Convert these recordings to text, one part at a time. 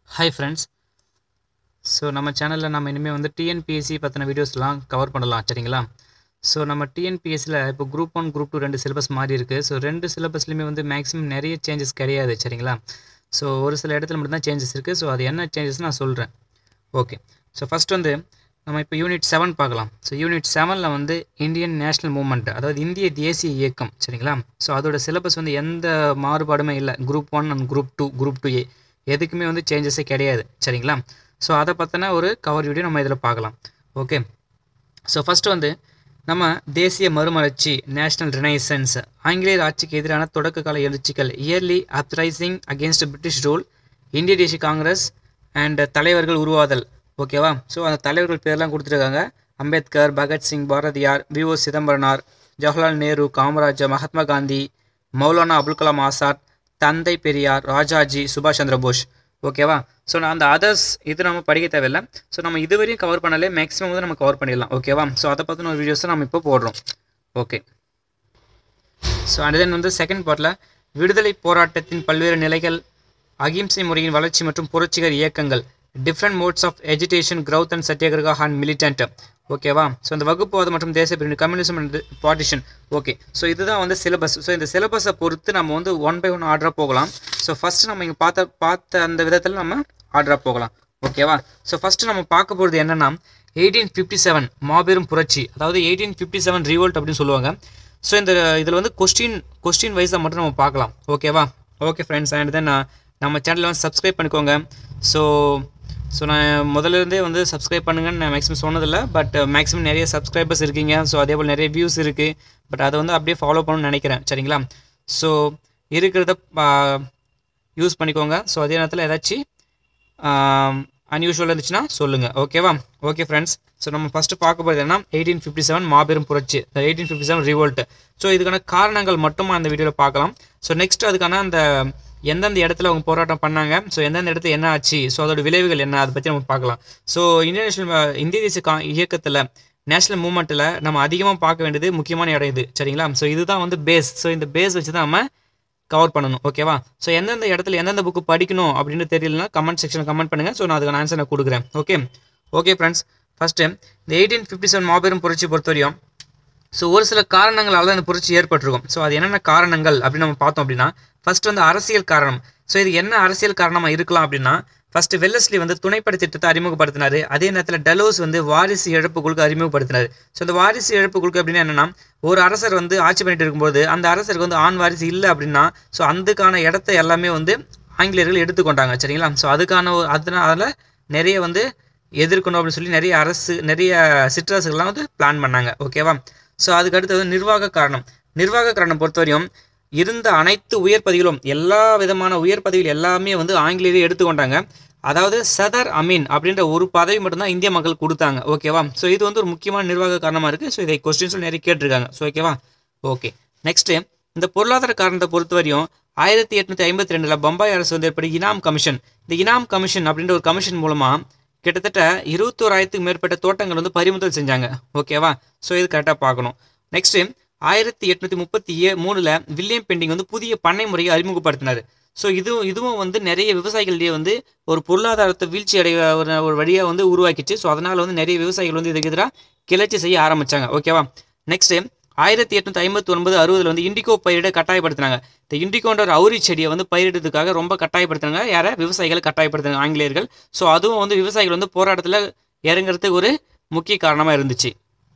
hi friends so நம்ம சேனலில் நம்ம இனிமேல் வந்து டிஎன்பிஎஸ்சி பற்றின வீடியோஸ்லாம் கவர் பண்ணலாம் சரிங்களா ஸோ நம்ம டிஎன்பிஎஸ்சியில் இப்போ குரூப் ஒன் குரூப் டூ ரெண்டு சிலபஸ் மாறி இருக்குது ஸோ ரெண்டு சிலபஸ்லையுமே வந்து மேக்ஸிமம் நிறைய சேஞ்சஸ் கிடையாது சரிங்களா ஸோ ஒரு சில இடத்துல மட்டும்தான் சேஞ்சஸ் இருக்குது ஸோ அது என்ன சேஞ்சஸ் நான் சொல்கிறேன் ஓகே ஸோ ஃபஸ்ட் வந்து நம்ம இப்போ யூனிட் செவன் பார்க்கலாம் ஸோ யூனிட் செவனில் வந்து இந்தியன் நேஷ்னல் மூவ்மெண்ட் அதாவது இந்திய தேசிய இயக்கம் சரிங்களா ஸோ அதோட சிலபஸ் வந்து எந்த மாறுபாடுமே இல்லை group one and group two group two A எதுக்குமே வந்து சேஞ்சஸே கிடையாது சரிங்களா ஸோ அதை பற்றின ஒரு கவர் வீடியோ நம்ம இதில் பார்க்கலாம் ஓகே ஸோ ஃபஸ்ட்டு வந்து நம்ம தேசிய மறுமலர்ச்சி நேஷனல் ரினைசன்ஸ் ஆங்கிலேயர் ஆட்சிக்கு எதிரான தொடக்க கால எழுச்சிகள் early uprising against British rule இந்திய தேசிய காங்கிரஸ் அண்ட் தலைவர்கள் உருவாதல் ஓகேவா ஸோ அந்த தலைவர்கள் பேர்லாம் கொடுத்துருக்காங்க அம்பேத்கர் பகத்சிங் பாரதியார் விஓ சிதம்பரனார் ஜவஹர்லால் நேரு காமராஜர் மகாத்மா காந்தி மௌலானா அபுல் கலாம் ஆசாத் தந்தை பெரியார் ராஜாஜி சுபாஷ் சந்திர போஸ் ஓகேவா ஸோ நான் அந்த அதர்ஸ் இது நம்ம படிக்க தேவையில்லை ஸோ நம்ம இதுவரையும் கவர் பண்ணலே மேக்ஸிமம் வந்து நம்ம கவர் பண்ணிடலாம் ஓகேவா ஸோ அதை பற்றின ஒரு வீடியோஸ் நம்ம இப்போ போடுறோம் ஓகே ஸோ அண்ட் தென் வந்து செகண்ட் பார்ட்டில் விடுதலை போராட்டத்தின் பல்வேறு நிலைகள் அகிம்சை முறையின் வளர்ச்சி மற்றும் புரட்சிகர இயக்கங்கள் different modes of education growth and Satyagraha and militant ஓகேவா ஸோ இந்த வகுப்புவாதம் மற்றும் தேச பிரிவு communism and partition okay so இதுதான் வந்து சிலபஸ் ஸோ இந்த சிலபஸை பொறுத்து நம்ம வந்து ஒன் பை ஒன் ஆர்டராக போகலாம் ஸோ ஃபஸ்ட்டு நம்ம இங்கே பார்த்த பார்த்த அந்த விதத்தில் நம்ம ஆர்டராக போகலாம் ஓகேவா ஸோ ஃபஸ்ட்டு நம்ம பார்க்க போகிறது என்னென்னா எயிட்டீன் ஃபிஃப்டி செவன் மாபெரும் புரட்சி அதாவது எயிட்டீன் ஃபிஃப்டி செவன் ரிவோல்ட் அப்படின்னு சொல்லுவாங்க ஸோ இந்த இதில் வந்து கொஸ்டின் கொஸ்டின் வைஸாக மட்டும் நம்ம பார்க்கலாம் ஓகேவா ஓகே ஃப்ரெண்ட்ஸ் அண்ட் தென் நம்ம சேனலை வந்து சப்ஸ்கிரைப் பண்ணிக்கோங்க ஸோ ஸோ நான் முதல்ல இருந்தே வந்து சப்ஸ்கிரைப் பண்ணுங்கன்னு நான் மேக்ஸிமம் சொன்னதில்லை பட் மேக்ஸிமம் நிறைய சப்ஸ்கிரைபர்ஸ் இருக்கீங்க ஸோ அதே போல் நிறைய வியூஸ் இருக்குது பட் அதை வந்து அப்படியே ஃபாலோ பண்ணணும்னு நினைக்கிறேன் சரிங்களா ஸோ இருக்கிறத யூஸ் பண்ணிக்கோங்க ஸோ அதே நேரத்தில் ஏதாச்சும் அன்யூஷுவல் இருந்துச்சுன்னா சொல்லுங்கள் ஓகேவா ஓகே ஃப்ரெண்ட்ஸ் ஸோ நம்ம ஃபஸ்ட்டு பார்க்க போகிறது என்ன எயிட்டீன் ஃபிஃப்டி செவன் மாபெரும் புரட்சி eighteen fifty seven revolt so இதுக்கான காரணங்கள் மட்டும் அந்த வீடியோவில் பார்க்கலாம் ஸோ நெக்ஸ்ட் அதுக்கான அந்த எந்தெந்த இடத்துல அவங்க போராட்டம் பண்ணாங்க ஸோ எந்தெந்த இடத்துல என்ன ஆச்சு ஸோ அதோட விளைவுகள் என்ன அதை பற்றி நம்ம பார்க்கலாம் ஸோ இந்திய நேஷனல் இந்திய தேசிய கா இயக்கத்தில் நேஷனல் மூமெண்ட்டில் நம்ம அதிகமாக பார்க்க வேண்டியது முக்கியமான இடம் இது சரிங்களா ஸோ இதுதான் வந்து பேஸ் ஸோ இந்த பேஸ் வச்சு தான் நம்ம கவர் பண்ணணும் ஓகேவா ஸோ எந்தெந்த இடத்துல எந்தெந்த புக்கு படிக்கணும் அப்படின்னு தெரியலனா கமெண்ட் செக்ஷனில் கமெண்ட் பண்ணுங்கள் ஸோ நான் அதுக்கான ஆன்சர் நான் கொடுக்குறேன் ஓகே ஓகே ஃப்ரெண்ட்ஸ் ஃபஸ்ட்டு இந்த எயிட்டீன் ஃபிஃப்டி செவன் மாபெரும் புரட்சி பொறுத்தவரையும் ஸோ ஒரு சில காரணங்களால் தான் இந்த புரட்சி ஏற்பட்டிருக்கும் ஸோ அது என்னென்ன காரணங்கள் அப்படின்னு நம்ம பார்த்தோம் அப்படின்னா ஃபர்ஸ்ட் வந்து அரசியல் காரணம் ஸோ இது என்ன அரசியல் காரணமாக இருக்கலாம் அப்படின்னா ஃபர்ஸ்ட் வெல்லஸ்லி வந்து துணைப்படை திட்டத்தை அறிமுகப்படுத்தினார் அதே நேரத்தில் டெலோஸ் வந்து வாரிசு இழப்பு குழுக்கு அறிமுகப்படுத்தினார் ஸோ இந்த வாரிசு இழப்பு குழுக்கு அப்படின்னா என்னன்னா ஒரு அரசர் வந்து ஆட்சி பண்ணிட்டு இருக்கும்போது அந்த அரசருக்கு வந்து ஆண் வாரிசு இல்லை அப்படின்னா ஸோ அதுக்கான இடத்த எல்லாமே வந்து ஆங்கிலேயர்கள் எடுத்துக்கொண்டாங்க சரிங்களா ஸோ அதுக்கான ஒரு அதனால நிறைய வந்து எதிர்க்கணும் அப்படின்னு சொல்லி நிறைய அரசு நிறைய சிற்றரசுகள்லாம் வந்து பிளான் பண்ணாங்க ஓகேவா ஸோ அதுக்கு அடுத்தது நிர்வாக காரணம் நிர்வாக காரணம் பொறுத்தவரையும் இருந்த அனைத்து உயர் பதவிகளும் எல்லா விதமான உயர் பதவிகள் எல்லாமே வந்து ஆங்கிலேயரே எடுத்துக்கொண்டாங்க அதாவது சதர் அமீன் அப்படின்ற ஒரு பதவி மட்டும்தான் இந்திய மக்கள் கொடுத்தாங்க ஓகேவா ஸோ இது வந்து ஒரு முக்கியமான நிர்வாக காரணமாக இருக்குது ஸோ இதை கொஸ்டின்ஸும் நிறைய கேட்டிருக்காங்க ஸோ ஓகேவா ஓகே நெக்ஸ்ட்டு இந்த பொருளாதார காரணத்தை பொறுத்தவரையும் ஆயிரத்தி எட்நூற்றி ஐம்பத்தி ரெண்டில் பம்பாய் அரசு வந்து ஏற்படி இனாம் கமிஷன் இந்த இனாம் கமிஷன் அப்படின்ற ஒரு கமிஷன் மூலமாக கிட்டத்தட்ட இருபத்தோராயிரத்துக்கு மேற்பட்ட தோட்டங்கள் வந்து பறிமுதல் செஞ்சாங்க ஓகேவா ஸோ இது கரெக்டாக பார்க்கணும் நெக்ஸ்ட்டு ஆயிரத்தி எட்நூற்றி முப்பத்தி ஏ மூணில் வில்லியம் பெண்டிங் வந்து புதிய பண்ணை முறையை அறிமுகப்படுத்தினார் ஸோ இதுவும் இதுவும் வந்து நிறைய விவசாயிகளிடையே வந்து ஒரு பொருளாதாரத்தை வீழ்ச்சி அடைய ஒரு ஒரு வழியாக வந்து உருவாக்கிச்சு ஸோ அதனால் வந்து நிறைய விவசாயிகள் வந்து இதுக்கு எதிராக கிளர்ச்சி செய்ய ஆரம்பித்தாங்க ஓகேவா நெக்ஸ்ட்டு ஆயிரத்தி எட்நூற்றி ஐம்பத்தி ஒன்பது அறுபதில் வந்து இண்டிகோ பயிரிட கட்டாயப்படுத்தினாங்க இந்த இண்டிகோன்ற ஒரு அவுரி செடியை வந்து பயிரிடுறதுக்காக ரொம்ப கட்டாயப்படுத்தினாங்க யாரை விவசாயிகளை கட்டாயப்படுத்தினாங்க ஆங்கிலேயர்கள் ஸோ அதுவும் வந்து விவசாயிகள் வந்து போராட்டத்தில் இறங்குறதுக்கு ஒரு முக்கிய காரணமாக இருந்துச்சு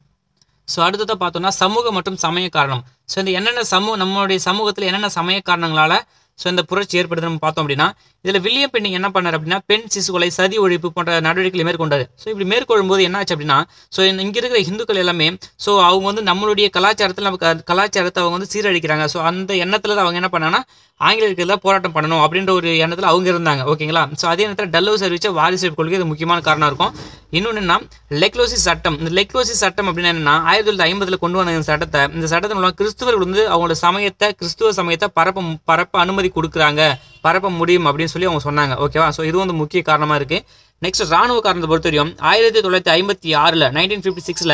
ஸோ அடுத்ததாக பார்த்தோம்னா சமூக மற்றும் சமய காரணம் ஸோ இந்த என்னென்ன சமூக நம்மளுடைய சமூகத்தில் என்னென்ன சமய காரணங்களால் ஸோ இந்த புரட்சி ஏற்படுது நம்ம பார்த்தோம் அப்படின்னா இதில் வில்லியம் பெண்டிங் என்ன பண்ணார் அப்படின்னா பெண் சிசுகொலை சதி ஒழிப்பு போன்ற நடவடிக்கைகளை மேற்கொண்டார் ஸோ இப்படி மேற்கொள்ளும் போது என்ன ஆச்சு அப்படின்னா ஸோ இங்கே இருக்கிற இந்துக்கள் எல்லாமே ஸோ அவங்க வந்து நம்மளுடைய கலாச்சாரத்தில் நமக்கு கலாச்சாரத்தை அவங்க வந்து சீரழிக்கிறாங்க ஸோ அந்த எண்ணத்தில் தான் அவங்க என்ன பண்ணாங்கன்னா ஆங்கிலேயருக்கு தான் போராட்டம் பண்ணணும் அப்படின்ற ஒரு எண்ணத்தில் அவங்க இருந்தாங்க ஓகேங்களா ஸோ அதே நேரத்தில் டல்லோஸ் அறிவிச்ச வாரிசு கொள்கை இது முக்கியமான காரணம் இருக்கும் இன்னொன்று என்ன லெக்லோசி சட்டம் இந்த லெக்லோசி சட்டம் அப்படின்னா என்னன்னா ஆயிரத்தி தொள்ளாயிரத்தி ஐம்பதில் கொண்டு வந்த இந்த சட்டத்தை இந்த சட்டத்தின் மூலம் கிறிஸ்துவர்கள் வந்து அவங்களோட சமயத்தை கிறிஸ்துவ சமயத்தை பரப்ப பரப்ப அனுமதி கொடுக்குறாங்க பரப்ப முடியும் அப்படின்னு சொல்லி அவங்க சொன்னாங்க ஓகேவா ஸோ இது வந்து முக்கிய காரணமாக இருக்குது நெக்ஸ்ட் ராணுவ காரணத்தை பொறுத்தவரையும் ஆயிரத்தி தொள்ளாயிரத்தி ஐம்பத்தி ஆறில் நைன்டீன் ஃபிஃப்டி சிக்ஸில்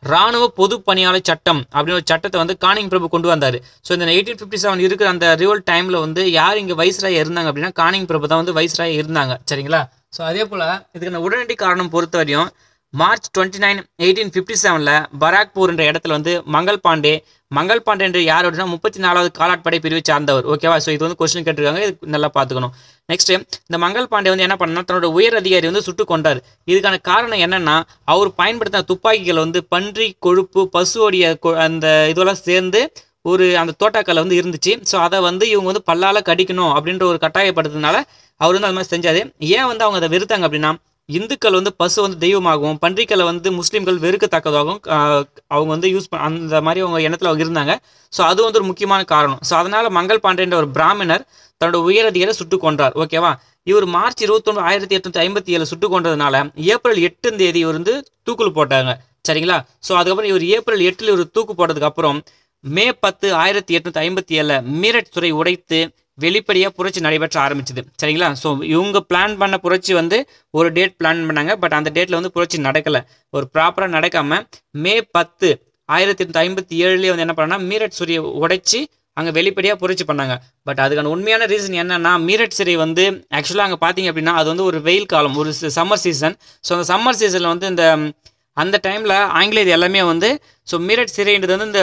ராணுவ பொது பணியாளர் சட்டம் அப்படின்னு ஒரு சட்டத்தை வந்து கானிங் பிரபு கொண்டு வந்தார் ஸோ இந்த எயிட்டீன் ஃபிஃப்டி செவன் இருக்கிற அந்த ரிவல் டைமில் வந்து யார் இங்கே வைஸ்ராய் இருந்தாங்க அப்படின்னா கானிங் பிரபு தான் வந்து வைஸ்ராய் இருந்தாங்க சரிங்களா ஸோ அதே போல் இதுக்கான உடனடி காரணம் பொறுத்த வரையும் March twenty nine eighteen fifty செவனில் பராக்பூர் என்ற இடத்துல வந்து மங்கள் பாண்டே மங்கள் பாண்டே என்று யார் அப்படின்னா முப்பத்தி நாலாவது காலாட்படை பிரிவை சார்ந்தவர் ஓகேவா ஸோ இது வந்து கொஸ்டின் கேட்டிருக்காங்க இது நல்லா பார்த்துக்கணும் நெக்ஸ்ட் இந்த மங்கள் பாண்டே வந்து என்ன பண்ணா தன்னோட உயர் அதிகாரி வந்து சுட்டு கொண்டார் இதுக்கான காரணம் என்னன்னா அவர் பயன்படுத்தின துப்பாக்கிகள் வந்து பன்றி கொழுப்பு பசுவோடைய கொ- அந்த இதெல்லாம் சேர்ந்து ஒரு அந்த தோட்டாக்கல்ல வந்து இருந்துச்சு ஸோ அதை வந்து இவங்க வந்து பல்லால கடிக்கணும் அப்படின்ற ஒரு கட்டாயப்படுத்துறதுனால அவர் வந்து அது மாதிரி செஞ்சாரு ஏன் வந்து அவங்க அதை வெறுத்தாங்க அப்படின்னா இந்துக்கள் வந்து பசு வந்து தெய்வமாகவும் பன்றிக்களை வந்து முஸ்லீம்கள் வெறுக்கத்தக்கதாகவும் ஆஹ், அவங்க வந்து யூஸ் பண்ண அந்த மாதிரி அவங்க எண்ணத்தில் அவங்க இருந்தாங்க ஸோ அது வந்து ஒரு முக்கியமான காரணம் ஸோ அதனால மங்கள் பாண்டேன்ற ஒரு பிராமணர் தன்னோட உயர் அதிகாரியை சுட்டு கொன்றார் ஓகேவா இவர் மார்ச் இருபத்தொன்று ஆயிரத்தி எட்நூத்தி ஐம்பத்தி ஏழு சுட்டு கொண்டதுனால ஏப்ரல் எட்டாம் தேதி இவர் வந்து தூக்குல போட்டாங்க சரிங்களா ஸோ அதுக்கப்புறம் இவர் ஏப்ரல் எட்டில் இவர் தூக்கு போட்டதுக்கு அப்புறம் மே பத்து ஆயிரத்தி எட்நூத்தி ஐம்பத்தி ஏழில் மீரட் துறை உடைத்து வெளிப்படையாக புரட்சி நடைபெற்ற ஆரம்பிச்சது சரிங்களா ஸோ இவங்க பிளான் பண்ண புரட்சி வந்து ஒரு டேட் பிளான் பண்ணாங்க பட் அந்த டேட்டில் வந்து புரட்சி நடக்கலை ஒரு ப்ராப்பராக நடக்காம மே பத்து ஆயிரத்தி எட்நூத்தி ஐம்பத்தி ஏழுலேயே வந்து என்ன பண்ணாங்கன்னா மீரட் சிறையை உடைச்சி அங்கே வெளிப்படையாக புரட்சி பண்ணாங்க பட் அதுக்கான உண்மையான ரீசன் என்னன்னா மீரட் சிறை வந்து ஆக்சுவலாக அங்கே பார்த்தீங்க அப்படின்னா அது வந்து ஒரு வெயில் காலம் ஒரு சம்மர் சீசன் ஸோ அந்த சம்மர் சீசனில் வந்து இந்த ம், அந்த டைமில் ஆங்கிலேயர் எல்லாமே வந்து ஸோ மீரட் சிறைன்றது வந்து இந்த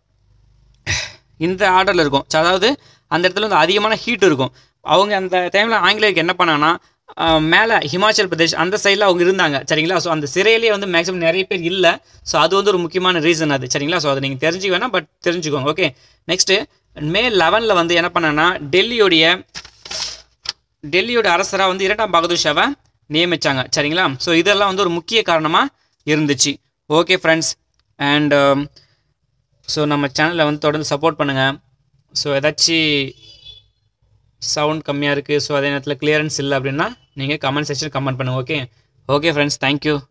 இந்த ஆர்டரில் இருக்கும் So, அதாவது அந்த இடத்துல வந்து அதிகமான ஹீட் இருக்கும் அவங்க அந்த டைமில் ஆங்கிலேயருக்கு என்ன பண்ணாங்கன்னா மேலே ஹிமாச்சல் பிரதேஷ் அந்த சைடில் அவங்க இருந்தாங்க சரிங்களா ஸோ அந்த சிறையிலேயே வந்து மேக்ஸிமம் நிறைய பேர் இல்லை ஸோ அது வந்து ஒரு முக்கியமான ரீசன் அது சரிங்களா ஸோ அதை நீங்கள் தெரிஞ்சுக்க வேணாம் பட் தெரிஞ்சுக்கோங்க ஓகே நெக்ஸ்ட்டு மே லெவனில் வந்து என்ன பண்ணாங்கன்னா டெல்லியோடைய டெல்லியோட அரசராக வந்து இரண்டாம் பகதூர் ஷாவை நியமிச்சாங்க சரிங்களா ஸோ இதெல்லாம் வந்து ஒரு முக்கிய காரணமாக இருந்துச்சு ஓகே ஃப்ரெண்ட்ஸ் அண்ட் ஸோ நம்ம சேனலை வந்து தொடர்ந்து சப்போர்ட் பண்ணுங்கள் ஸோ ஏதாச்சும் சவுண்ட் கம்மியாக இருக்குது ஸோ அதே நேரத்தில் கிளியரன்ஸ் இல்லை அப்படின்னா நீங்கள் கமெண்ட் செக்ஷன் கமெண்ட் பண்ணுங்கள் ஓகே ஓகே ஃப்ரெண்ட்ஸ் தேங்க்யூ